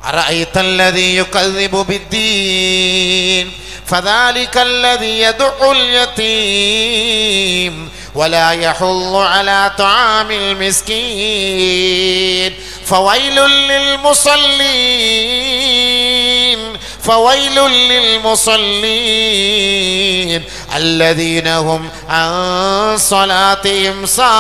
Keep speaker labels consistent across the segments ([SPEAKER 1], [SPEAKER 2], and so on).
[SPEAKER 1] أرأيت الذي يكذب بالدين فذلك الذي يدعو اليتيم ولا يحض على طعام المسكين فويل للمصلين فويل للمصلين الذين هم عن صلاتهم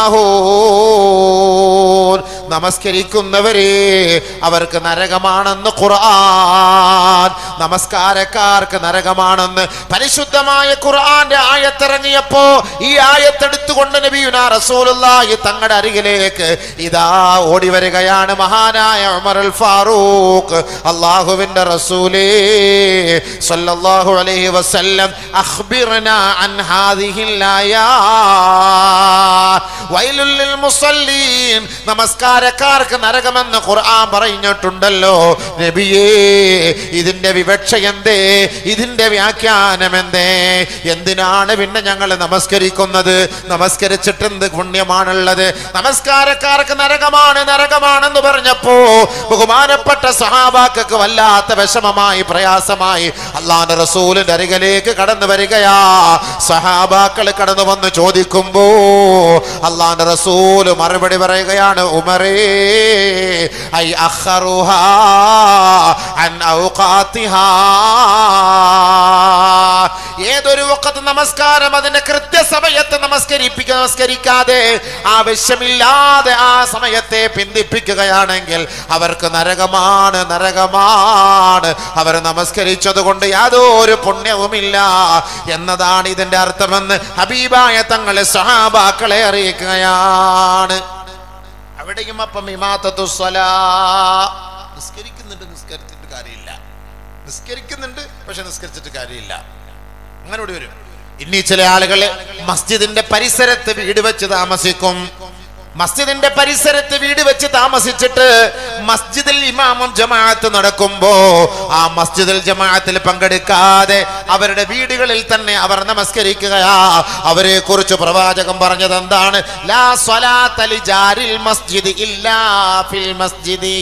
[SPEAKER 1] ساهون നമസ്കരിക്കുന്നവരെ അവർക്ക് നരകമാണെന്ന് ഖുർആൻ നമസ്കാരക്കാർക്ക് നരകമാണെന്ന് പരിശുദ്ധമായ ഖുർആന്റെ ആയത്തിറങ്ങിയപ്പോ ഈ ആയത്തെടുത്തുകൊണ്ട് നബിയുന റസൂലുള്ളാഹി തങ്ങളുടെ അരികിലേക്ക് ഇതാ ഓടി വരികയാണ് മഹാനായ ഉമർ ഫാറൂഖ് അള്ളാഹുവിന്റെ റസൂലേ സല്ലല്ലാഹു അലൈഹി വസല്ലം അഖ്ബിർനാ അൻ ഹാദിഹിൽ ആയാത്ത് വൈലുൽ ലിൽ മുസല്ലീൻ നമസ്കാരക്കാർക്ക് നരകമെന്ന് ഖുർആൻ പറഞ്ഞിട്ടുണ്ടല്ലോ നബിയേ ഇതിന്റെ വിവക്ഷ എന്തേ ഇതിന്റെ വ്യാഖ്യാനം എന്തേ എന്തിനാണ് പിന്നെ ഞങ്ങൾ നമസ്കരിക്കുന്നത് നമസ്കരിച്ചിട്ട് എന്ത് പുണ്യമാണുള്ളത് നമസ്കാരക്കാർക്ക് നരകമാണ് നരകമാണെന്ന് പറഞ്ഞപ്പോ ബഹുമാനപ്പെട്ട സഹാബാക്കൾക്ക് വല്ലാത്ത വിഷമമായി പ്രയാസമായി അള്ളാന്റെ റസൂലിന്റെ അരികിലേക്ക് കടന്നു വരികയാ സഹാബാക്കൾ കടന്നു വന്ന് ചോദിക്കുമ്പോ അള്ളാന്റെ റസൂല് മറുപടി പറയുകയാണ് ഉമറേ ഐ അഖറുഹാ അൻ ഔഖാത്തിഹാ ഏതൊരു വക്കത്ത് നമസ്കാരം അതിന്റെ കൃത്യസമയത്ത് നമസ്കരിപ്പിക്കുക നമസ്കരിക്കാതെ ആവശ്യമില്ലാതെ ആ സമയത്തെ പിന്തിപ്പിക്കുകയാണെങ്കിൽ അവർക്ക് നരകമാണ് നരകമാണ് അവർ നമസ്കരിച്ചത് കൊണ്ട് യാതൊരു പുണ്യവുമില്ല എന്നതാണ് ഇതിന്റെ അർത്ഥമെന്ന് ഹബീബായ തങ്ങളെ സഹാബാക്കളെ അറിയിക്കുകയാണ് അവിടെയും അപ്പം ഇമാത്തത്തു സ്വലാ നിസ്കരിക്കുന്നുണ്ട് നിസ്കരിച്ചിട്ട് കാര്യമില്ല നിസ്കരിക്കുന്നുണ്ട് പക്ഷെ നിസ്കരിച്ചിട്ട് കാര്യമില്ല അങ്ങനെ ഇവിടെ വരും ഇനി ചില ആളുകൾ മസ്ജിദിന്റെ പരിസരത്ത് വീട് വെച്ച് താമസിക്കും മസ്ജിദിന്റെ പരിസരത്ത് വീട് വെച്ച് താമസിച്ചിട്ട് മസ്ജിദിൽ ഇമാമും ജമാഅത്ത് നടക്കുമ്പോ ആ മസ്ജിദിൽ ജമാഅത്തിൽ പങ്കെടുക്കാതെ അവരുടെ വീടുകളിൽ തന്നെ അവർ നമസ്കരിക്കുകയാ അവരെ കുറിച്ച് പ്രവാചകം പറഞ്ഞത് എന്താണ് ലാ സ്വലാത്ത ലിജാരിൽ മസ്ജിദ് ഇല്ലാ ഫിൽ മസ്ജിദി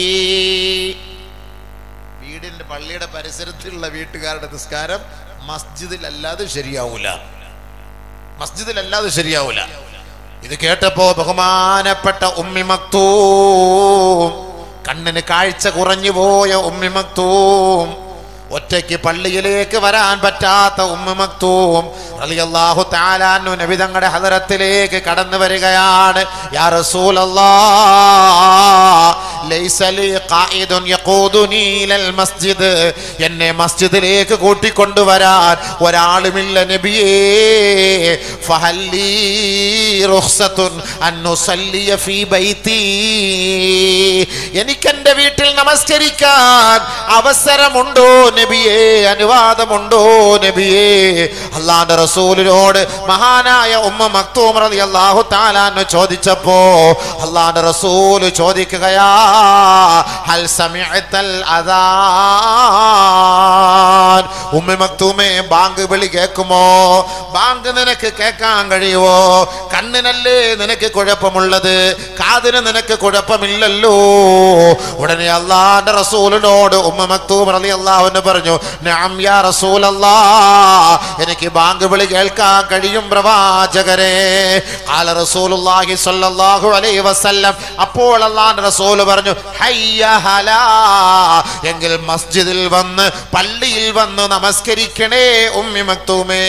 [SPEAKER 1] വീടിന്റെ പള്ളിയുടെ പരിസരത്തുള്ള വീട്ടുകാരുടെ നിസ്കാരം മസ്ജിദിൽ അല്ലാതെ ശരിയാവൂല മസ്ജിദിൽ അല്ലാതെ ശരിയാവൂല ഇത് കേട്ടപ്പോ ബഹുമാനപ്പെട്ട ഉമ്മി മക്തൂം കണ്ണിന് കാഴ്ച കുറഞ്ഞു പോയ ഉമ്മി മക്തൂം ഒറ്റയ്ക്ക് പള്ളിയിലേക്ക് വരാൻ പറ്റാത്ത ഉമ്മ മക്തൂം റളിയല്ലാഹു തആലാനു നബി തങ്ങളുടെ ഹദറത്തിലേക്ക് കടന്നു വരികയാണ് യാ റസൂലല്ലാഹ് ലൈസ ലീ ഖായിദുൻ യഖൂദുനി ഇലൽ മസ്ജിദ് എന്നെ മസ്ജിദിലേക്ക് കൂട്ടിക്കൊണ്ടുവരാൻ ഒരാളുമില്ല നബിയേ ഫഹല്ലീ റുഖ്സത്തുൻ അൻ നുസല്ലിയ ഫീ ബൈതി എനിക്ക് എൻ്റെ വീട്ടിൽ നമസ്കരിക്കാൻ അവസരമുണ്ടോ നബിയേ അനുവാദമുണ്ടോ നബിയേ അള്ളാന്റെ റസൂലിനോട് മഹാനായ ഉമ്മ മക്തൂം റളിയല്ലാഹു തആലാന്ന് ചോദിച്ചപ്പോ അള്ളാന്റെ റസൂൽ ചോദിക്കുകയാ ഹൽ സമിഅത്തൽ അദാൻ ഉമ്മ മക്തൂമേ ബാങ്ക് വിളി കേൾക്കുമോ ബാങ്ക് നിനക്ക് കേൾക്കാൻ കഴിയുമോ കണ്ണിനല്ലേ നിനക്ക് കുഴപ്പമുള്ളത് കാതിന് നിനക്ക് കുഴപ്പമില്ലല്ലോ ഉടനെ അള്ളാന്റെ റസൂലിനോട് ഉമ്മ മക്തൂം റളിയല്ലാഹു അൻഹു പറഞ്ഞു നഅം യാ റസൂലല്ലാ എനിക്ക് ബാങ്ക് വിളി കേൾക്കാൻ കഴിയും പ്രവാചകരെ ഖാല റസൂലുള്ളാഹി സ്വല്ലല്ലാഹു അലൈഹി വസല്ലം അപ്പോൾ അള്ളാന്റെ റസൂൽ പറഞ്ഞു ഹയ്യ ഹലാ എങ്കിൽ മസ്ജിദിൽ വന്ന് പള്ളിയിൽ വന്ന് നമസ്കരിക്കണേ ഉമ്മി മക്തൂമേ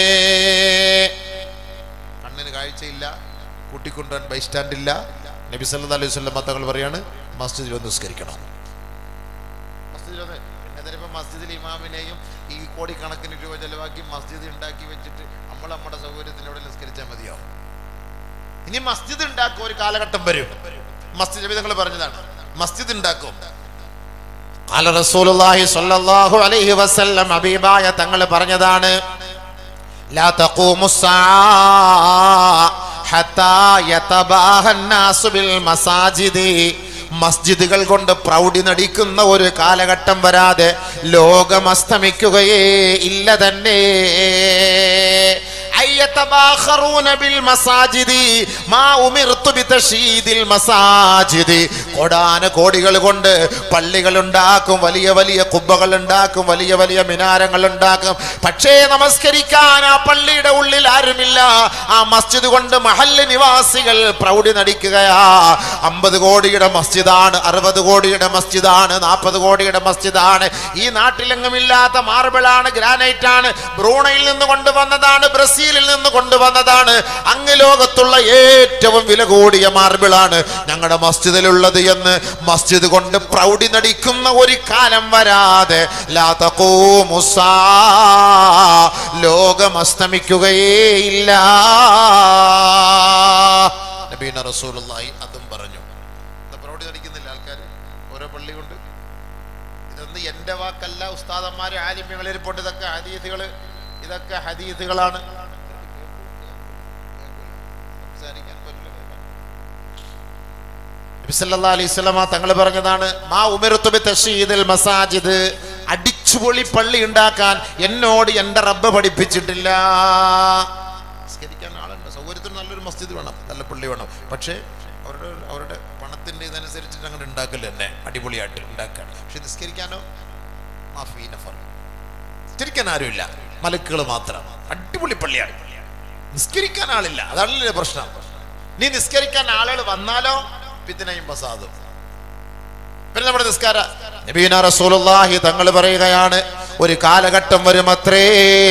[SPEAKER 1] കണ്ണിന് കാഴ്ചയില്ല കൂട്ടിക്കൊണ്ടുവരാൻ ബൈസ്റ്റാൻഡ് ഇല്ല നബി സല്ലല്ലാഹു അലൈഹി വസല്ലം തങ്ങൾ പറയാണ് മസ്ജിദിൽ വന്ന് നിസ്കരിക്കണം മസ്ജിദിൽ വന്ന് പിന്നെ ചിലപ്പോൾ മസ്ജിദിൽ ഇമാമിനെയും ഈ കോടിക്കണക്കിന് രൂപ ചെലവാക്കി മസ്ജിദ് ഉണ്ടാക്കി വെച്ചിട്ട് നമ്മൾ നമ്മുടെ സൗകര്യത്തിന് ഇവിടെ നിസ്കരിച്ചാൽ മതിയാവും ഇനി മസ്ജിദ് ഉണ്ടാക്കും ഒരു കാലഘട്ടം വരും മസ്ജിദ് നബി തങ്ങൾ പറഞ്ഞതാണ് മസ്ജിദ് ഉണ്ടാക്കും ഖാല റസൂലുള്ളാഹി സ്വല്ലല്ലാഹു അലൈഹി വസല്ലം ഹബീബായ തങ്ങൾ പറഞ്ഞതാണ് ലാ തഖൂമു ഹത്താ യതബാഹ الناس ബിൽ മസാജിദി മസ്ജിദുകൾ കൊണ്ട് പ്രൗഢി നടിക്കുന്ന ഒരു കാലഘട്ടം വരാതെ ലോകം അസ്തമിക്കുകയേ ഇല്ല തന്നെ أيتباخرون بالمساجد ما أمرت بتشييد المساجد കോടാന കോടികൾ കൊണ്ട് പള്ളികൾ ഉണ്ടാക്കും വലിയ വലിയ കുബ്ബകൾ ഉണ്ടാക്കും വലിയ വലിയ മിനാരങ്ങൾ ഉണ്ടാക്കും പക്ഷേ നമസ്കരിക്കാൻ ആ പള്ളിയുടെ ഉള്ളിൽ ആരുമില്ല ആ മസ്ജിദ് കൊണ്ട് മഹല്ല് നിവാസികൾ പ്രൗഢി നടിക്കുകയാ അമ്പത് കോടിയുടെ മസ്ജിദാണ് അറുപത് കോടിയുടെ മസ്ജിദാണ് നാൽപ്പത് കോടിയുടെ മസ്ജിദാണ് ഈ നാട്ടിലെങ്ങും ഇല്ലാത്ത മാർബിളാണ് ഗ്രാനൈറ്റ് ആണ് ബ്രൂണയിൽ നിന്ന് കൊണ്ടുവന്നതാണ് ബ്രസീലിൽ നിന്ന് കൊണ്ടുവന്നതാണ് അങ്ങ് ലോകത്തുള്ള ഏറ്റവും വില കൂടിയ മാർബിളാണ് ഞങ്ങളുടെ മസ്ജിദിലുള്ളത് എന്ന് മസ്ജിദ് കൊണ്ട് പ്രൗഢി നടിക്കുന്ന ഒരു കാലം വരാതെ ലാ തഖൂമുസ്സാ. ലോകം അസ്തമിക്കുകയേ ഇല്ല നബീന റസൂലുള്ളാഹി അതും പറഞ്ഞു എന്താ പ്രൗഢി നടിക്കുന്നില്ല ആൾക്കാർ ഓരോ പള്ളി കൊണ്ട് ഇതൊന്നും എൻ്റെ വാക്കല്ല ഉസ്താദന്മാർ ആലിമ്യങ്ങളിൽ പോട്ട് ഇതൊക്കെ ഹദീസുകൾ ഇതൊക്കെ ഹദീസുകളാണ് സംസാരിക്കാൻ പറ്റില്ല നബി സല്ലല്ലാഹു അലൈഹി വസല്ലമ തങ്ങൾ പറഞ്ഞതാണ് മാ ഉമിർതു ബി തശ്യീദിൽ മസാജിദ് അടിച്ചുപൊളി പള്ളി ഉണ്ടാക്കാൻ എന്നോട് എൻ്റെ റബ്ബ് പഠിപ്പിച്ചിട്ടില്ല നിസ്കരിക്കാൻ ആളുണ്ട് സൗകര്യത്തിന് നല്ലൊരു മസ്ജിദ് വേണം നല്ല പള്ളി വേണം പക്ഷേ അവരുടെ അവരുടെ പണത്തിൻ്റെ ഇതനുസരിച്ചിട്ട് അങ്ങോട്ട് ഉണ്ടാക്കില്ല തന്നെ അടിപൊളിയായിട്ട് ഉണ്ടാക്കുകയാണ് പക്ഷെ നിസ്കരിക്കാനോ മാഫീ നഫർ നിസ്കരിക്കാൻ ആരുമില്ല മലക്കുകൾ മാത്രം അടിപൊളി പള്ളിയാണ് നിസ്കരിക്കാൻ ആളില്ല അതാണല്ലേ പ്രശ്നം നീ നിസ്കരിക്കാൻ ആളുകൾ വന്നാലോ പിത്തിനയും ഫസാദും പിന്നെ നമ്മുടെ നിസ്കാര നബീന റസൂലുള്ളാഹി തങ്ങൾ പറയുകയാണ് ഒരു കാലഘട്ടം വരുമത്രേ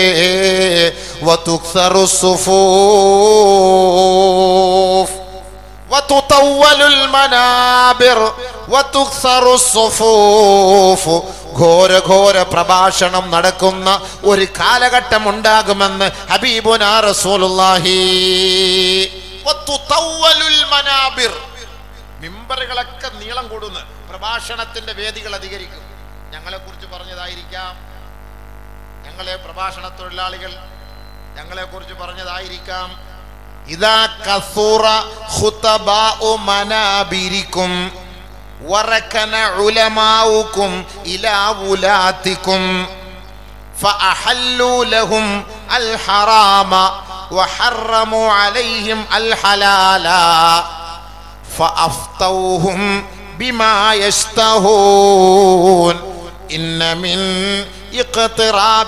[SPEAKER 1] വതുക്സറു സുഫൂഫ് وتطول المنابر وتكسر الصفوف ഘോര ഘോര പ്രഭാഷണം നടക്കുന്ന ഒരു കാലഘട്ടം ഉണ്ടാകുമെന്ന് ഹബീബുന റസൂലുള്ളാഹി വതുതവ്വലുൽ മനാബിർ മിമ്പറുകളൊക്കെ നീളം കൂടുന്നു പ്രഭാഷണത്തിന്റെ വേദികൾ അധികരിക്കും ഞങ്ങളെ കുറിച്ച് പറഞ്ഞതായിരിക്കാം ഞങ്ങളെ പ്രഭാഷണ തൊഴിലാളികൾ ഞങ്ങളെ കുറിച്ച് പറഞ്ഞതായിരിക്കാം ഇതാ കസൂറ ഖുതബാഉ മനാബിരിക്കും വറക്കന ഉലമാഉക്കും ഇലാ വുലാത്തിക്കും فأحلوا لهم الحرام وحرموا عليهم الحلال فأفتوهم بما يشتهون إن من اقتراب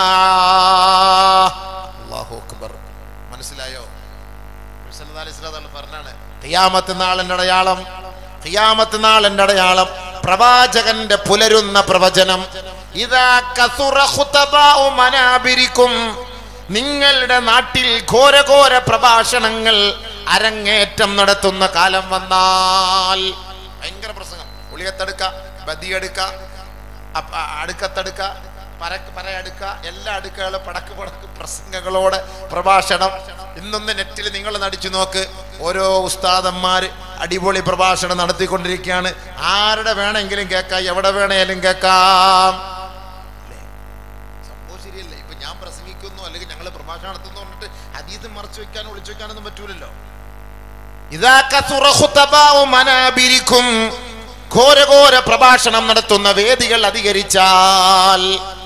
[SPEAKER 1] الساعة الله أكبر മനസ്സിലായോ സല്ലല്ലാഹു അലൈഹി വസല്ലം തങ്ങൾ പറഞ്ഞാണ് ഖിയാമത്ത് നാളിന്റെ അടയാളം ഖിയാമത്ത് നാളിന്റെ അടയാളം പ്രവാചകന്റെ പുലരുന്ന പ്രവചനം ഇതാ കസുറ ഖുതബാഉ മനാബിരിക്കും നിങ്ങളുടെ നാട്ടിൽ ഘോരഘോര പ്രഭാഷണങ്ങൾ അരങ്ങേറ്റം നടത്തുന്ന കാലം വന്നാൽ ഭയങ്കര പ്രസംഗം ഉളിയത്തെടുക്ക ബദിയെടുക്ക അപ്പ- അടുക്കത്തെടുക്ക പരക്ക് പറയടുക്ക എല്ലാ അടുക്കകളും പടക്ക് പടക്ക് പ്രസംഗങ്ങളോടെ പ്രഭാഷണം ഇന്നൊന്ന് നെറ്റിൽ നിങ്ങൾ നടിച്ചു നോക്ക് ഓരോ ഉസ്താദന്മാർ അടിപൊളി പ്രഭാഷണം നടത്തിക്കൊണ്ടിരിക്കുകയാണ് ആരുടെ വേണമെങ്കിലും കേൾക്കാം എവിടെ വേണേലും കേൾക്കാം അല്ലേ? സംഭവം ശരിയല്ലേ ഇപ്പൊ ഞാൻ പ്രസംഗിക്കുന്നു അല്ലെങ്കിൽ ഞങ്ങൾ പ്രഭാഷണം നടത്തുന്നു പറഞ്ഞിട്ട് അതീത് മറച്ചു വെക്കാനോ ഒളിച്ചു വെക്കാനൊന്നും പറ്റൂലല്ലോ ഇതാ കസുറ ഖുതബാഉ മനാബിരിക്കും ഘോരഘോര പ്രഭാഷണം നടത്തുന്ന വേദികൾ അധികരിച്ചാൽ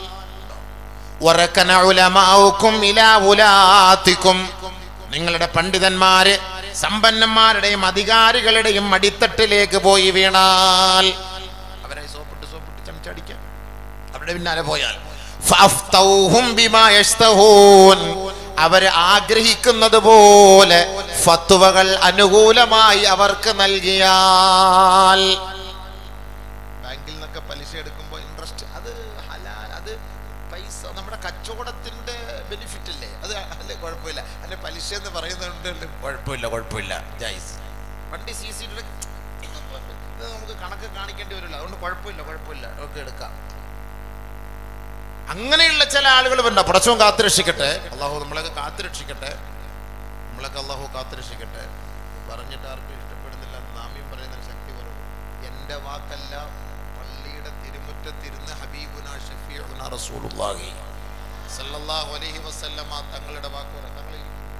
[SPEAKER 1] വറക്കന ഉലമാഉക്കും ഇലാ ഉലാത്തിക്കും നിങ്ങളുടെ പണ്ഡിതന്മാര് സമ്പന്നന്മാരുടെയും അധികാരികളുടെയും അടിത്തട്ടിലേക്ക് പോയി വീണാൽ അവരെ സോപ്പിട്ട് സോപ്പിട്ട് ചമച്ചടിക്കാം അവരുടെ പിന്നാലെ പോയാൽ ഫഅഫ്തൗഹും ബിമാ യശ്തഹൂൻ. അവര് ആഗ്രഹിക്കുന്നത് പോലെ ഫത്വകൾ അനുകൂലമായി അവർക്ക് നൽകിയാൽ ബാങ്കിൽ നിന്നൊക്കെ പലിശ എടുക്കുമ്പോൾ ഇൻട്രസ്റ്റ് അത് ഹലാൽ അത് പൈസ നമ്മുടെ കച്ചവടത്തിന്റെ ബെനിഫിറ്റ് അല്ലേ അത് അല്ലേ കുഴപ്പമില്ല അല്ലെ പലിശ എന്ന് പറയുന്നുണ്ട് കുഴപ്പമില്ല കുഴപ്പമില്ല ജൈസ് വണ്ടി സി സി ഇത് നമുക്ക് കണക്ക് കാണിക്കേണ്ടി വരില്ല അതുകൊണ്ട് കുഴപ്പമില്ല കുഴപ്പമില്ല നമുക്ക് എടുക്കാം അങ്ങനെയുള്ള ചില ആളുകൾ വേണ്ട പടച്ചവും കാത്തുരക്ഷിക്കട്ടെ അള്ളാഹു നമ്മളൊക്കെ കാത്തുരക്ഷിക്കട്ടെ നമ്മളൊക്കെ അള്ളാഹു കാത്തുരക്ഷിക്കട്ടെ പറഞ്ഞിട്ട് ആർക്കും ഇഷ്ടപ്പെടുന്നില്ല നാമ്യം പറയുന്ന ശക്തി കുറവ് എൻ്റെ വാക്കല്ല പള്ളിയുടെ തിരുമുറ്റത്തിരുന്ന് ഹബീബുന ഷഫീഉന റസൂലുള്ളാഹി സല്ലല്ലാഹു അലൈഹി വസല്ലമ തങ്ങളുടെ വാക്ക് പറ തങ്ങൾ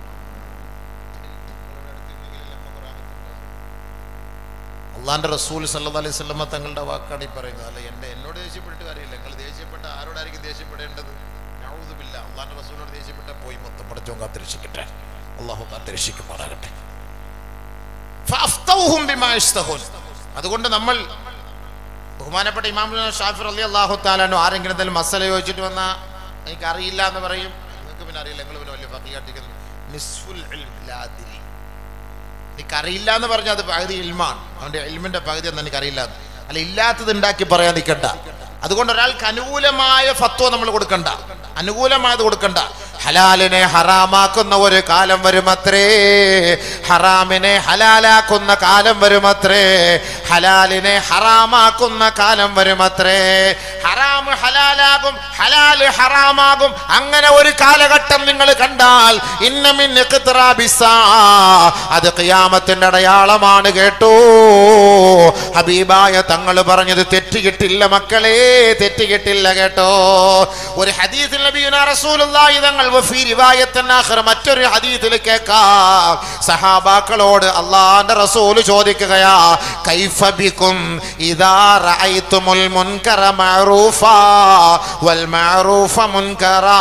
[SPEAKER 1] അള്ളാന്റെ റസൂൽ സല്ലല്ലാഹു അലൈഹി വസല്ലമ തങ്ങളുടെ വാക്കാണ് ഈ പറയുന്നത് അല്ല എൻ്റെ എന്നോട് ദേഷ്യപ്പെട്ടിട്ട് കാര്യമില്ല നിങ്ങൾ ദേഷ്യപ്പെട്ട ആരോടായിരിക്കും ദേഷ്യപ്പെടേണ്ടത് നൗദുബില്ല അള്ളാന്റെ റസൂലിനോട് ദേഷ്യപ്പെട്ട പോയി മൊത്തം പടച്ചോൻ കാത്തിരക്ഷിക്കട്ടെ അള്ളാഹു കാത്തിരക്ഷിക്കുമാറാകട്ടെ ഫഅഫ്തൗഹും ബിമാ യശ്തഹൂൻ. അതുകൊണ്ട് നമ്മൾ ബഹുമാനപ്പെട്ട ഇമാം ഷാഫിർ അലി അള്ളാഹു താലാനോ ആരെങ്കിലും എന്തെങ്കിലും മസല ചോദിച്ചിട്ട് വന്നാൽ എനിക്ക് അറിയില്ല എന്ന് പറയും നിങ്ങൾക്ക് പിന്നെ അറിയില്ല നിങ്ങൾ പിന്നെ വലിയ പക്കിയാട്ടിക്കുന്നു നിസ്ഫുൽ ഇൽം ലാ അദ്രി. എനിക്കറിയില്ല എന്ന് പറഞ്ഞാൽ അത് പകുതി ഇൽമാണ് അവന്റെ ഇൽമിന്റെ പകുതി എന്ന് എനിക്കറിയില്ല എന്ന്. അല്ല ഇല്ലാത്തത് ഉണ്ടാക്കി പറയാൻ നിൽക്കണ്ട അതുകൊണ്ട് ഒരാൾക്ക് അനുകൂലമായ ഫത്വ നമ്മൾ കൊടുക്കണ്ട അനുകൂലമായത് കൊടുക്കണ്ട ഹലാലിനെ ഹറാമാക്കുന്ന ഒരു കാലം വരുമത്രേ ഹറാമിനെ ഹലാലാക്കുന്ന കാലം വരുമത്രേ ഹലാലിനെ ഹറാമാക്കുന്ന കാലം വരുമത്രേ ഹറാം ഹലാലാകും ഹലാല് ഹറാമാകും അങ്ങനെ ഒരു കാലഘട്ടം നിങ്ങൾ കണ്ടാൽ ഇന്നമിൻ ഇഖ്തിറാബിസ്സാ. അത് ഖിയാമത്തിന്റെ അടയാളമാണ് കേട്ടോ ഹബീബായ തങ്ങൾ പറഞ്ഞത് തെറ്റുകിട്ടില്ല മക്കളെ തെറ്റുകിട്ടില്ല കേട്ടോ ഒരു ഹദീസിൽ നബിയുന റസൂലുള്ളാഹി തങ്ങൾ വഫീ റിവായത്തിൻ ആഖിറ മറ്റൊരു ഹദീസിൽ കേൾക്കാം സഹാബാക്കളോട് അള്ളാന്റെ റസൂല് ചോദിക്കുകയാ കൈഫ ബിക്കും ഇദാ റഅയ്തുമുൽ മുൻകറ മഅറൂഫാ വൽ മഅറൂഫ മുൻകറാ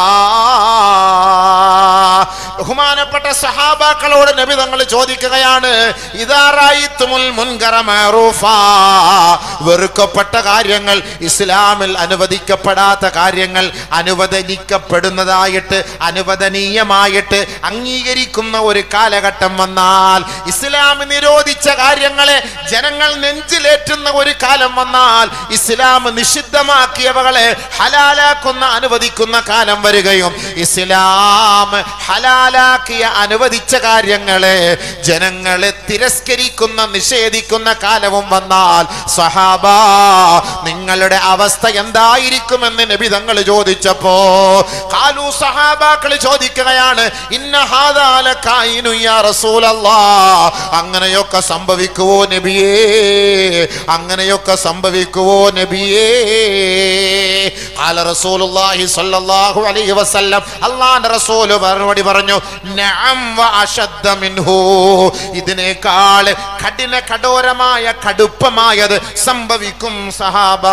[SPEAKER 1] ബഹുമാനപ്പെട്ട സഹാബാക്കളോട് നബി തങ്ങൾ ചോദിക്കുകയാണ് ഇദാ റഅയ്തുമുൽ മുൻകറ മഅറൂഫാ വെറുക്കപ്പെട്ട കാര്യങ്ങൾ ഇസ്ലാമിൽ അനുവദിക്കപ്പെടാത്ത കാര്യങ്ങൾ അനുവദനിക്കപ്പെടുന്നതായിട്ട് അനുവദനീയമായിട്ട് അംഗീകരിക്കുന്ന ഒരു കാലഘട്ടം വന്നാൽ ഇസ്ലാം നിരോധിച്ച കാര്യങ്ങളെ ജനങ്ങൾ നെഞ്ചിലേറ്റുന്ന ഒരു കാലം വന്നാൽ ഇസ്ലാം നിഷിദ്ധമാക്കിയവകളെ ഹലാലാക്കുന്ന അനുവദിക്കുന്ന കാലം വരികയും ഇസ്ലാം ഹലാലാക്കിയ അനുവദിച്ച കാര്യങ്ങളെ ജനങ്ങളെ തിരസ്കരിക്കുന്ന നിഷേധിക്കുന്ന കാലവും വന്നാൽ സഹാബ നിങ്ങളുടെ അവസ്ഥ എന്തായിരിക്കുമെന്ന് നബി തങ്ങൾ ചോദിച്ചപ്പോ കാലു സഹാബാക്കൾ ചോദിക്കുകയാണ് ഇന്ന ഹാദാല കായിനു യാ റസൂലല്ലാ അങ്ങനെയൊക്കെ സംഭവിക്കുവോ നബിയേ അങ്ങനെയൊക്കെ സംഭവിക്കുവോ നബിയേ കാല റസൂലുള്ളാഹി സ്വല്ലല്ലാഹു അലൈഹി വസല്ലം അല്ലാഹുവിന്റെ റസൂൽ മറുപടി പറഞ്ഞു നഅം വ അശദ്ദ മിൻഹു ഇതിനേക്കാൾ കഠിന കഠോരമായ കടുപ്പമായത് സംഭവിക്കും സഹാബാ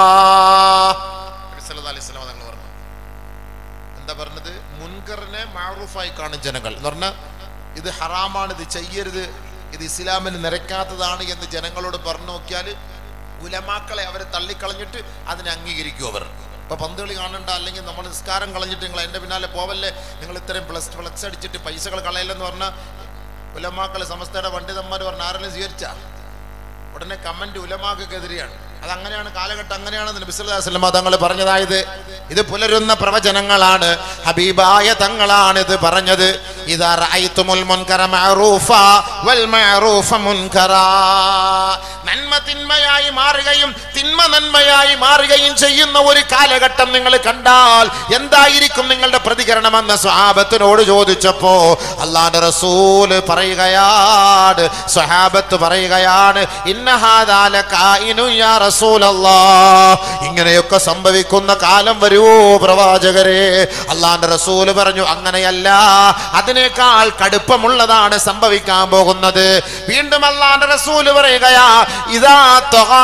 [SPEAKER 1] നബി സല്ലല്ലാഹു അലൈഹി വസല്ലം തങ്ങൾ പറഞ്ഞു എന്താ പറഞ്ഞത് മുൻകറിനെ മാറൂഫായി കാണും ജനങ്ങൾ എന്ന് പറഞ്ഞാൽ ഇത് ഹറാമാണ് ഇത് ചെയ്യരുത് ഇത് ഇസ്ലാമിന് നിരക്കാത്തതാണ് എന്ന് ജനങ്ങളോട് പറഞ്ഞു നോക്കിയാൽ ഉലമാക്കളെ അവരെ തള്ളിക്കളഞ്ഞിട്ട് അതിനെ അംഗീകരിക്കും അവർ ഇപ്പൊ പന്ത് കളി കാണണ്ട അല്ലെങ്കിൽ നമ്മൾ നിസ്കാരം കളഞ്ഞിട്ട് നിങ്ങൾ എൻ്റെ പിന്നാലെ പോവല്ലേ നിങ്ങൾ ഇത്രയും പ്ലസ് ഫ്ലക്സ് അടിച്ചിട്ട് പൈസകൾ കളയില്ലെന്ന് പറഞ്ഞാൽ ഉലമാക്കൾ സമസ്തയുടെ പണ്ഡിതന്മാർ പറഞ്ഞ ആരെങ്കിലും സ്വീകരിച്ചാ ഉടനെ കമന്റ് ഉലമാക്കെതിരെയാണ് അത് അങ്ങനെയാണ് കാലഘട്ടം അങ്ങനെയാണെന്ന് നബി സല്ലല്ലാഹു അലൈഹി വസല്ലം തങ്ങൾ പറഞ്ഞതായത് ഇത് പുലരുന്ന പ്രവചനങ്ങളാണ് ഹബീബായ തങ്ങളാണ് ഇത് പറഞ്ഞത് ഇതാ റഅയ്തുമുൽ മുൻകറ മഅറൂഫ വൽ മഅറൂഫ മുൻകറാ നന്മ തിന്മയായി മാറുകയും തിന്മ നന്മയായി മാറുകയും ചെയ്യുന്ന ഒരു കാലഘട്ടം നിങ്ങൾ കണ്ടാൽ എന്തായിരിക്കും നിങ്ങളുടെ പ്രതികരണമെന്ന് സ്വഹാബത്തിനോട് ചോദിച്ചപ്പോ അള്ളാന്റെ റസൂല് പറയുകയാണ് സ്വഹാബത്ത് പറയുകയാണ് ഇന്നഹാദാല കായിനു യാ റസൂലല്ലാ ഇങ്ങനെയൊക്കെ സംഭവിക്കുന്ന കാലം വരുവോ പ്രവാചകരെ അള്ളാന്റെ റസൂല് പറഞ്ഞു അങ്ങനെയല്ല അതിനേക്കാൾ കടുപ്പമുള്ളതാണ് സംഭവിക്കാൻ പോകുന്നത് വീണ്ടും അള്ളാന്റെ റസൂല് പറയുകയാ ഇതാ ത്വഗാ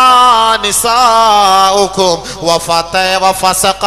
[SPEAKER 1] നിസാഉകും വഫത വഫസഖ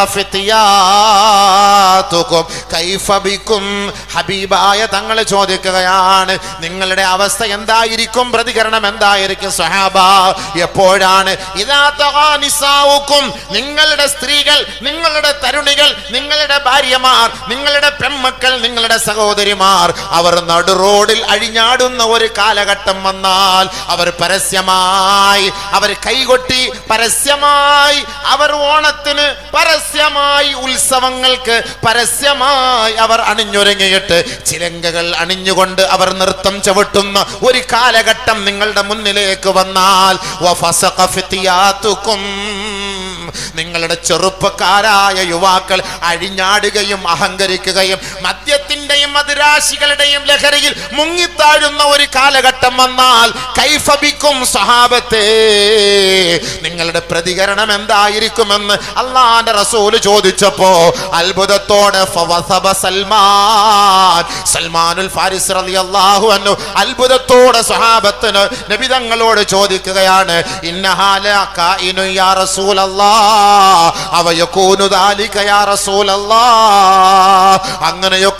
[SPEAKER 1] ഫിത്യാതുകും കൈഫ ബിക്കും ഹബീബായ തങ്ങൾ ചോദിക്കുകയാണ് നിങ്ങളുടെ അവസ്ഥ എന്തായിരിക്കും പ്രതികരണം എന്തായിരിക്കും സഹാബ എപ്പോഴാണ് ഇതാ ത്വഗാ നിസാഉകും നിങ്ങളുടെ സ്ത്രീകൾ നിങ്ങളുടെ തരുണികൾ നിങ്ങളുടെ ഭാര്യമാർ നിങ്ങളുടെ പെൺമക്കൾ നിങ്ങളുടെ സഹോദരിമാർ അവർ നടു റോഡിൽ അഴിഞ്ഞാടുന്ന ഒരു കാലഘട്ടം വന്നാൽ അവർ പരസ്യമായി അവർ കൈകൊട്ടി പരസ്യമായി അവർ ഓണത്തിന് പരസ്യമായി ഉത്സവങ്ങൾക്ക് പരസ്യമായി അവർ അണിഞ്ഞൊരുങ്ങിയിട്ട് ചിലങ്കകൾ അണിഞ്ഞുകൊണ്ട് അവർ നൃത്തം ചവിട്ടുന്ന ഒരു കാലഘട്ടം നിങ്ങളുടെ മുന്നിലേക്ക് വന്നാൽ വഫസഖ ഫിത്യാത്തുക്കും നിങ്ങളുടെ ചെറുപ്പക്കാരായ യുവാക്കൾ അഴിഞ്ഞാടുകയും അഹങ്കരിക്കുകയും മദ്യത്തിന്റെയും മധുരാശികളുടെയും ലഹരിയിൽ മുങ്ങിത്താഴുന്ന ഒരു കാലഘട്ടം വന്നാൽ കൈഫബിക്കും സഹാബത്തെ നിങ്ങളുടെ പ്രതികരണം എന്തായിരിക്കുമെന്ന് അള്ളാന്റെ റസൂല് ചോദിച്ചപ്പോ അത്ഭുതത്തോടെ ഫവസബ സൽമാൻ സൽമാനുൽ ഫാരിസ് റളിയല്ലാഹു അൻഹു അത്ഭുതത്തോടെ സഹാബത്തിന് നബിതങ്ങളോട് ചോദിക്കുകയാണ് ഇന്നഹാല കായിനു യാ റസൂലല്ലാ അവ യകൂനു ദാലിക യാ റസൂലല്ലാ അങ്ങനെയൊക്കെ സംഭവിക്കും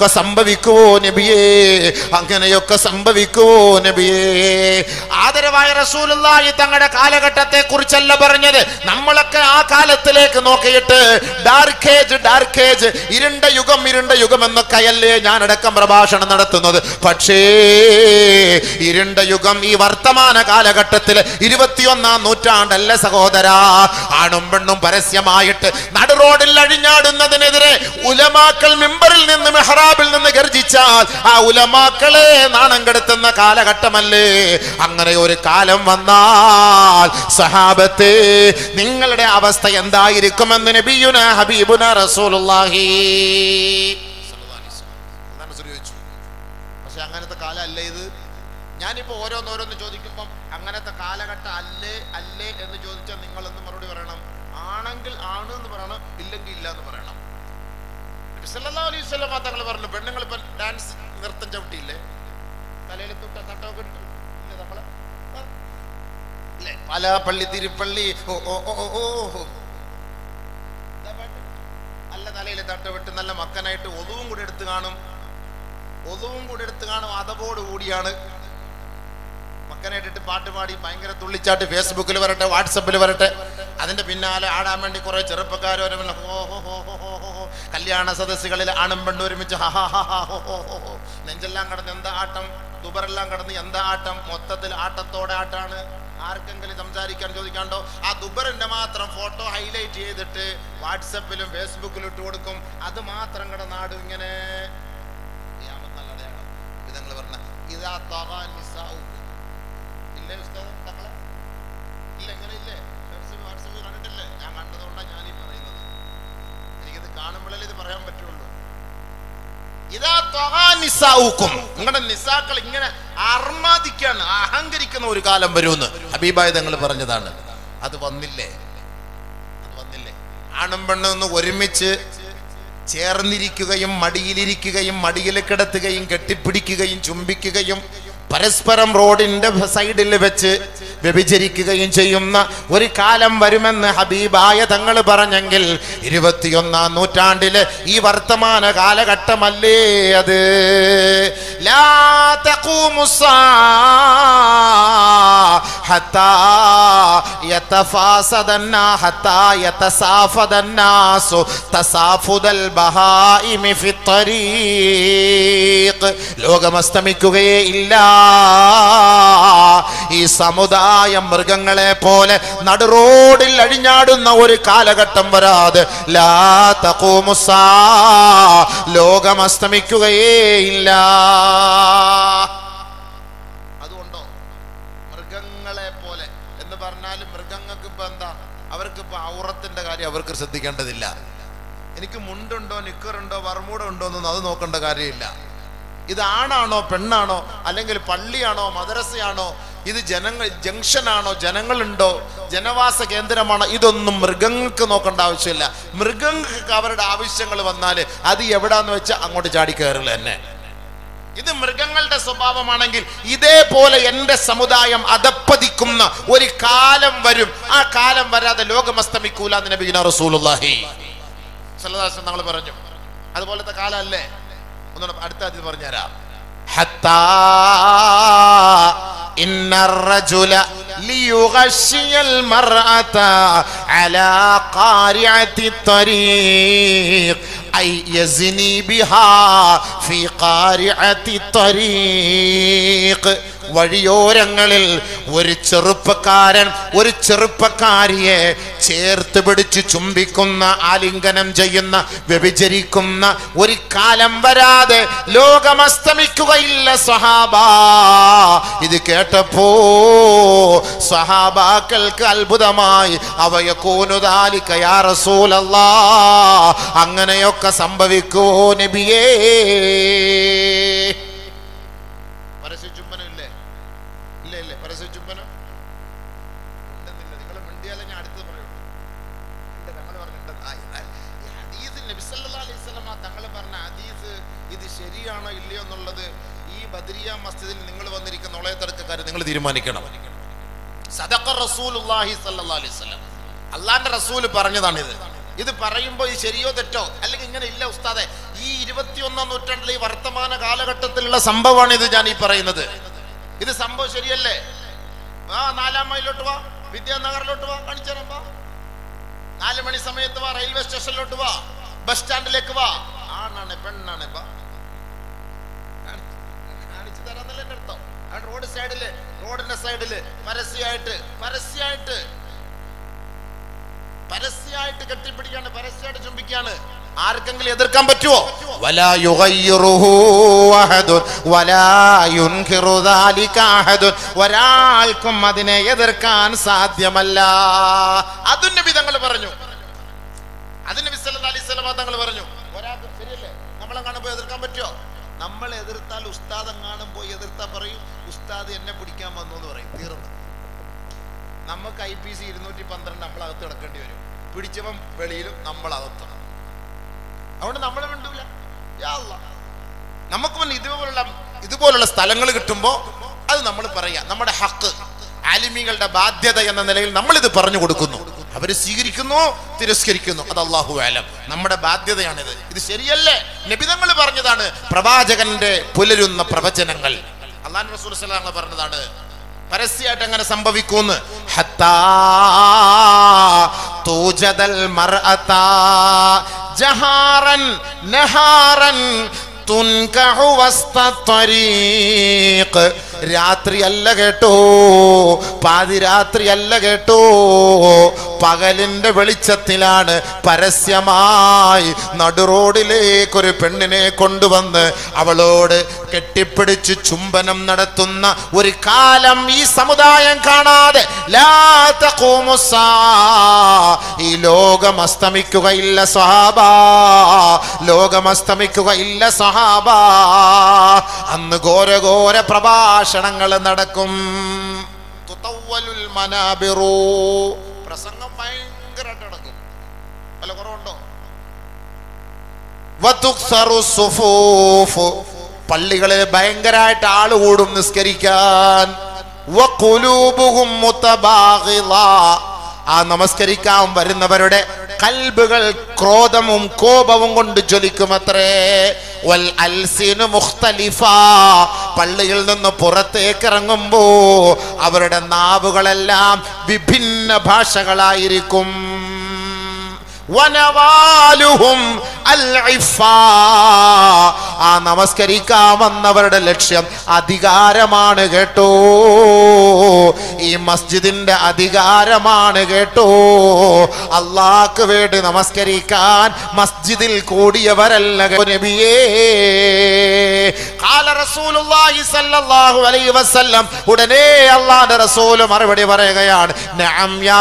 [SPEAKER 1] സംഭവിക്കുവോ നബിയേ അങ്ങനെയൊക്കെ സംഭവിക്കുവോ നബിയേ ആദരവായ റസൂലുള്ളാഹി തങ്ങളുടെ കാലഘട്ടത്തെ കുറിച്ചല്ല പറഞ്ഞത് നമ്മളൊക്കെ ആ കാലത്തിലേക്ക് നോക്കിയിട്ട് ഡാർക്ക് ഏജ് ഡാർക്ക് ഏജ് ഇരുണ്ട യുഗം ഇരുണ്ട യുഗം എന്നൊക്കെയല്ലേ ഞാനടക്കം പ്രഭാഷണം നടത്തുന്നത് പക്ഷേ ഇരുണ്ട യുഗം ഈ വർത്തമാന കാലഘട്ടത്തിൽ ഇരുപത്തിയൊന്നാം നൂറ്റാണ്ടല്ല സഹോദര ആണും പെണ്ണും പരസ്യമായിട്ട് നടുറോഡിൽ അഴിഞ്ഞാടുന്നതിനെതിരെ ഉലമാക്കൾ മിമ്പറിൽ നിന്ന് മെഹ്റാബിൽ നിന്ന് ഗർജിച്ചാൽ ആ ഉലമാക്കളെ നാണം കെടുത്തുന്ന കാലഘട്ടമല്ലേ അങ്ങനെ ഒരു കാലം വന്നാൽ സഹാബത്തെ നിങ്ങളുടെ അവസ്ഥ എന്തായിരിക്കുമെന്ന് നബിയുന ഹബീബുന റസൂലുള്ളാഹി അതാണ് ചോദിച്ചു പക്ഷെ അങ്ങനത്തെ കാലം അല്ലേ ഇത് ഞാനിപ്പോ ഓരോന്നോരോന്ന് ചോദിക്കുമ്പം അങ്ങനത്തെ കാലഘട്ടം അല്ലേ അല്ലേ എന്ന് ചോദിച്ചാൽ നിങ്ങൾ എന്ന് മറുപടി പറയണം ആണെങ്കിൽ ആണ് എന്ന് പറയണം ഇല്ലെങ്കിൽ ഇല്ല എന്ന് പറയണം നബി സല്ലല്ലാഹു അലൈഹി വസല്ലം തങ്ങൾ പറഞ്ഞു പെണ്ണുങ്ങൾ ഇപ്പൊ ഡാൻസ് നൃത്തം ചവിട്ടിയില്ലേ തലയിൽ തൊട്ട തട്ടമൊക്കെ ഇട്ടു ഇല്ലേ നമ്മള് ആ? ഇല്ലേ? പല പള്ളി തിരുപ്പള്ളി ഓ ഓ ഓ ഓ, ഓ ഇതാ പാട്ട്. നല്ല തലയിൽ തട്ട വിട്ട് നല്ല മക്കനായിട്ട് ഒതുവും കൂടി എടുത്ത് കാണും ഒതുവും കൂടി എടുത്ത് കാണും അതപോട് കൂടിയാണ് മക്കനായിട്ടിട്ട് പാട്ട് പാടി ഭയങ്കര തുള്ളിച്ചാട്ട് ഫേസ്ബുക്കിൽ വരട്ടെ വാട്സപ്പിൽ വരട്ടെ അതിന്റെ പിന്നാലെ ആടാൻ വേണ്ടി കുറെ ചെറുപ്പക്കാർ കല്യാണ സദസ്സുകളിൽ ആണും പെണ്ണും ഒരുമിച്ച് ഹ ഹ ഹ ഹ ഹോ ഹോ ഹോ ഹോ. നെഞ്ചെല്ലാം കടന്ന് എന്താ ആട്ടം ദുബറെല്ലാം കടന്ന് എന്താ ആട്ടം മൊത്തത്തിൽ ആട്ടത്തോടെ ആട്ടാണ് ആർക്കെങ്കിലും സംസാരിക്കാൻ ചോദിക്കാണ്ടോ ആ ദുബറിന്റെ മാത്രം ഫോട്ടോ ഹൈലൈറ്റ് ചെയ്തിട്ട് വാട്സപ്പിലും ഫേസ്ബുക്കിലും ഇട്ട് കൊടുക്കും അത് മാത്രം കിടന്നാടും ഇങ്ങനെ ഖിയാമത്ത് അടയാളം വിധങ്ങൾ പറഞ്ഞ ഇതാ തവാ നിസാഉ ഇല്ലേ ഉസ്താദ് തങ്ങളെ ഇല്ല ഇങ്ങനെ ഇല്ലേ ഫേസ്ബുക്ക് വാട്സപ്പ് കണ്ടിട്ടില്ലേ ഞാൻ കണ്ടതുകൊണ്ടാണ് ഞാൻ ഈ പറയുന്നത് എനിക്കിത് കാണുമ്പോഴല്ലേ ഇത് പറയാൻ പറ്റുള്ളൂ ഇതാ ത്വഹാ നിസാഉക്കും നിങ്ങളുടെ നിസാക്കൾ ഇങ്ങനെ അർമാദിക്കാണ് അഹങ്കരിക്കുന്ന ഒരു കാലം വരുമെന്ന് ഹബീബായ തങ്ങൾ പറഞ്ഞതാണ് അത് വന്നില്ലേ അത് വന്നില്ലേ ആണും പെണ്ണും ഒന്ന് ഒരുമിച്ച് ചേർന്നിരിക്കുകയും മടിയിലിരിക്കുകയും മടിയിൽ കിടത്തുകയും കെട്ടിപ്പിടിക്കുകയും ചുംബിക്കുകയും പരസ്പരം റോഡിന്റെ സൈഡിൽ വെച്ച് വ്യഭിചരിക്കുകയും ചെയ്യുന്ന ഒരു കാലം വരുമെന്ന് ഹബീബായ തങ്ങൾ പറഞ്ഞെങ്കിൽ ഇരുപത്തിയൊന്നാം നൂറ്റാണ്ടില് ഈ വർത്തമാന കാലഘട്ടമല്ലേ അത് ലാ തഖൂമു الساعة حتى يتفاسد الناس حتى يتسافد الناس تسافد البهائم في الطريق ലോകം അസ്തമിക്കുകയേ ഇല്ല ഈ സമുദായം മൃഗങ്ങളെ പോലെ നടുറോഡിൽ അഴിഞ്ഞാടുന്ന ഒരു കാലഘട്ടം വരാതെ ലാ തഖൂമുസ്സാ ലോകം അസ്തമിക്കുകയേ ഇല്ല അതുകൊണ്ടോ മൃഗങ്ങളെ പോലെ എന്ന് പറഞ്ഞാൽ മൃഗങ്ങൾക്ക് ഇപ്പൊ എന്താ അവർക്ക് ഇപ്പൊ ഔറത്തിന്റെ കാര്യം അവർക്ക് ശ്രദ്ധിക്കേണ്ടതില്ല എനിക്ക് മുണ്ടുണ്ടോ നിക്കറുണ്ടോ വർമൂട ഉണ്ടോ എന്നൊന്നും അത് നോക്കേണ്ട കാര്യമില്ല ഇത് ആണാണോ പെണ്ണാണോ അല്ലെങ്കിൽ പള്ളിയാണോ മദ്രസയാണോ ഇത് ജനങ്ങൾ ജംഗ്ഷനാണോ ജനങ്ങളുണ്ടോ ജനവാസ കേന്ദ്രമാണോ ഇതൊന്നും മൃഗങ്ങൾക്ക് നോക്കേണ്ട ആവശ്യമില്ല മൃഗങ്ങൾക്ക് അവരുടെ ആവശ്യങ്ങൾ വന്നാൽ അത് എവിടാന്ന് വെച്ചാൽ അങ്ങോട്ട് ചാടി കയറില്ല തന്നെ ഇത് മൃഗങ്ങളുടെ സ്വഭാവമാണെങ്കിൽ ഇതേപോലെ എന്റെ സമുദായം അധപ്പതിക്കുന്ന ഒരു കാലം വരും ആ കാലം വരാതെ ലോകം അസ്തമിക്കൂല എന്ന് നബീന റസൂലുള്ളാഹി സല്ലല്ലാഹു തങ്ങൾ പറഞ്ഞു അതുപോലത്തെ കാലമല്ലേ ഒന്നുകൂടെ അടുത്ത അതിൽ പറഞ്ഞുതരാം حتى إن الرجل ليغشي المرأة على قارعة الطريق أي يزني بها في قارعة الطريق വഴിയോരങ്ങളിൽ ഒരു ചെറുപ്പക്കാരൻ ഒരു ചെറുപ്പക്കാരിയെ ചേർത്ത് പിടിച്ച് ചുംബിക്കുന്ന ആലിംഗനം ചെയ്യുന്ന വ്യഭിചരിക്കുന്ന ഒരു കാലം വരാതെ ലോകം അസ്തമിക്കുകയില്ല സഹാബ ഇത് കേട്ടപ്പോ സഹാബാക്കൾക്ക് അത്ഭുതമായി അവയെ കോനുതാലിക്കയാ റസൂലല്ലാ അങ്ങനെയൊക്കെ സംഭവിക്കുവോ നബിയേ പരസ്യചുംബനം ഇല്ലേ ഇല്ല ഇല്ലേ പരസ്യചുംബനം ഉണ്ടെന്നില്ല നിങ്ങൾ മിണ്ടിയാലേ ഞാൻ അടുത്തത് പറയുള്ളൂ ഉണ്ട് തങ്ങൾ പറഞ്ഞിട്ടുണ്ട് ആ, ഇതാ, ഈ ഹദീസ് നബി സല്ലല്ലാഹു അലൈഹി വസല്ലമ തങ്ങൾ പറഞ്ഞ ഹദീസ് ഇത് ശരിയാണോ ഇല്ലയോ എന്നുള്ളത് ഈ ബദരിയ മസ്ജിദിൽ നിങ്ങൾ വന്നിരിക്കുന്ന ഉളയത്തടക്കക്കാർ നിങ്ങൾ തീരുമാനിക്കണം സദഖ റസൂലുള്ളാഹി സല്ലല്ലാഹു അലൈഹി വസല്ലം അള്ളാന്റെ റസൂൽ പറഞ്ഞതാണിത് ഇത് പറയുമ്പോൾ ഇത് ശരിയോ തെറ്റോ അല്ലെങ്കിൽ ഇങ്ങനെ ഇല്ല ഉസ്താദെ ഈ ഇരുപത്തി ഇരുപത്തിയൊന്നാം നൂറ്റാണ്ടിലെ ഈ വർത്തമാന കാലഘട്ടത്തിലുള്ള സംഭവമാണ് ഇത് ഞാൻ ഈ പറയുന്നത് ഇത് സംഭവം ശരിയല്ലേ ആ നാലാം മൈലോട്ട് വാ വിദ്യാനഗറിലോട്ട് വാ കാണിച്ചാലും വാ നാല് മണി സമയത്ത് വാ റെയിൽവേ സ്റ്റേഷനിലോട്ട് വാ ബസ് സ്റ്റാൻഡിലേക്ക് വാ ആണാണ് പെണ്ണാണ് വാ കാണിച്ച് കാണിച്ചു തരാന്നല്ലേ എൻ്റെ അർത്ഥം ആ റോഡ് സൈഡില് റോഡിന്റെ സൈഡില് പരസ്യമായിട്ട് പരസ്യമായിട്ട് പരസ്യമായിട്ട് കെട്ടിപ്പിടിക്കാണ് പരസ്യമായിട്ട് ചുംബിക്കാണ് ആർക്കെങ്കിലും എതിർക്കാൻ പറ്റുമോ വലാ യുഗയ്യിറുഹു അഹദുൻ വലാ യുൻകിറു ദാലിക അഹദുൻ ഒരാൾക്കും അതിനെ എതിർക്കാൻ സാധ്യമല്ല അതും നബി തങ്ങൾ പറഞ്ഞു അത് നബി സല്ലല്ലാഹു അലൈഹി വസല്ലം തങ്ങൾ പറഞ്ഞു ഒരാൾക്ക് ശരിയല്ലേ നമ്മളെ കാണുമ്പോൾ എതിർക്കാൻ പറ്റുമോ നമ്മൾ എതിർത്താൽ ഉസ്താദ് എങ്ങാനും പോയി എതിർത്താൽ പറയും ഉസ്താദ് എന്നെ പിടിക്കാൻ വന്നു എന്ന് പറയും തീർന്നു നമുക്ക് ഐ പി സി ഇരുന്നൂറ്റി പന്ത്രണ്ട് നമ്മൾ അകത്ത് കിടക്കേണ്ടി വരും പിടിച്ചവൻ വെളിയിലും നമ്മൾ അകത്താണ് അതുകൊണ്ട് നമ്മൾ മിണ്ടൂല യാ അല്ലാ. നമുക്ക് മുന്നിൽ ഇതുപോലുള്ള ഇതുപോലുള്ള സ്ഥലങ്ങൾ കിട്ടുമ്പോൾ അത് നമ്മൾ പറയാ നമ്മുടെ ഹക്ക് ആലിമികളുടെ ബാധ്യത എന്ന നിലയിൽ നമ്മൾ ഇത് പറഞ്ഞു കൊടുക്കുന്നു അവര് സ്വീകരിക്കുന്നു തിരസ്കരിക്കുന്നു അത് അള്ളാഹു ആലം നമ്മുടെ ബാധ്യതയാണിത് ഇത് ശരിയല്ലേ നിബിതങ്ങൾ പറഞ്ഞതാണ് പ്രവാചകന്റെ പുലരുന്ന പ്രവചനങ്ങൾ അള്ളാൻ റസൂൽ സ്വലാങ്ങൾ പറഞ്ഞതാണ് പരസ്യമായിട്ട് അങ്ങനെ സംഭവിക്കൂന്ന് ഹത്താ തൂജദൽ മർഅതാ ജഹാറൻ നഹാറൻ തുൻകഹു വസ്ത ത്വരീഖ്. രാത്രിയല്ല കേട്ടോ പാതിരാത്രിയല്ല കേട്ടോ പകലിന്റെ വെളിച്ചത്തിലാണ് പരസ്യമായി നടുറോഡിലേക്ക് ഒരു പെണ്ണിനെ കൊണ്ടുവന്ന് അവളോട് കെട്ടിപ്പിടിച്ച് ചുംബനം നടത്തുന്ന ഒരു കാലം ഈ സമുദായം കാണാതെ ലാ തഖൂമു സ്സാ. ഈ ലോകം അസ്തമിക്കുകയില്ല സ്വഹാബ ലോകം അസ്തമിക്കുകയില്ല സ്വഹാബ അന്ന് ഘോര ഘോര പ്രഭാഷണങ്ങൾ നടക്കും തുതവ്വലുൽ മനാബിറു. പ്രസംഗം ഭയങ്കരമായിട്ട് നടക്കും വല്ല കുറവുണ്ടോ വതുക്സറു സുഫൂഫ്. പള്ളികളിൽ ഭയങ്കരമായിട്ട് ആള് കൂടും നിസ്കരിക്കാൻ വഖുലൂബുഹും മുതബാഗിള. ആ നമസ്കരിക്കാൻ വരുന്നവരുടെ കൽബുകൾ ക്രോധവും കോപവും കൊണ്ട് ജ്വലിക്കുമത്രേ വൽ അൽസിനു മുഖ്തലിഫ പള്ളിയിൽ നിന്ന് പുറത്തേക്ക് ഇറങ്ങുമ്പോ അവരുടെ നാവുകളെല്ലാം വിഭിന്ന ഭാഷകളായിരിക്കും വനവാലുഹും അൽ-ഇഫ്ഫ. ആ നമസ്കരിക്കാൻ വന്നവരുടെ ലക്ഷ്യം അധികാരമാണ് കേട്ടോ ഈ മസ്ജിദിന്റെ അധികാരമാണ് കേട്ടോ അള്ളാഹ്ക്ക് വേണ്ടി നമസ്കരിക്കാൻ മസ്ജിദിൽ കൂടിയവരല്ല കേട്ടോ നബിയേ ഖാല റസൂലുള്ളാഹി സ്വല്ലല്ലാഹു അലൈഹി വസല്ലം ഉടനെ അള്ളാഹുവിന്റെ റസൂൽ മറുപടി പറയുകയാണ് നഅം യാ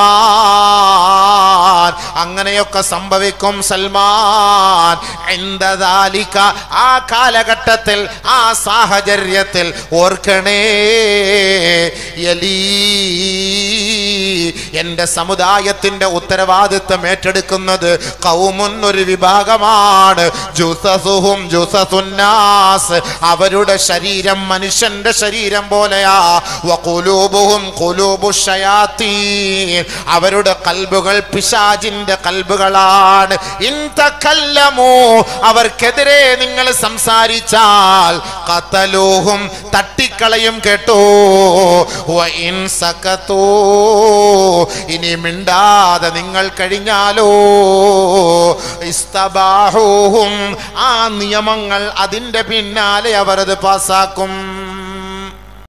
[SPEAKER 1] സൽമാൻ അങ്ങനെയൊക്കെ സംഭവിക്കും സൽമാൻ എന്തതാലിക്ക ആ കാലഘട്ടത്തിൽ ആ സാഹചര്യത്തിൽ ഓർക്കണേ യലീ എന്റെ സമുദായത്തിന്റെ ഉത്തരവാദിത്വം ഏറ്റെടുക്കുന്നത് കൗമുൻ ഒരു വിഭാഗമാണ് ജുസസുഹും ജുസസുന്നാസ് അവരുടെ ശരീരം മനുഷ്യന്റെ ശരീരം പോലെയാ വഖുലൂബുഹും ഖുലൂബു ഷയാത്തീൻ അവരുടെ കൽബുകൾ പിശാജിന്റെ കൽബുകളാണ് ഇൻ തകല്ലമു അവർക്കെതിരെ നിങ്ങൾ സംസാരിച്ചാൽ ഖതലൂഹും തട്ടിക്കളയും കേട്ടോ വ ഇൻ സകതൂ ഇനി മിണ്ടാതെ നിങ്ങൾ കഴിഞ്ഞാലോ ഇസ്തബാഹൂഹും ആ നിയമങ്ങൾ അതിന്റെ പിന്നാലെ അവരത് പാസാക്കും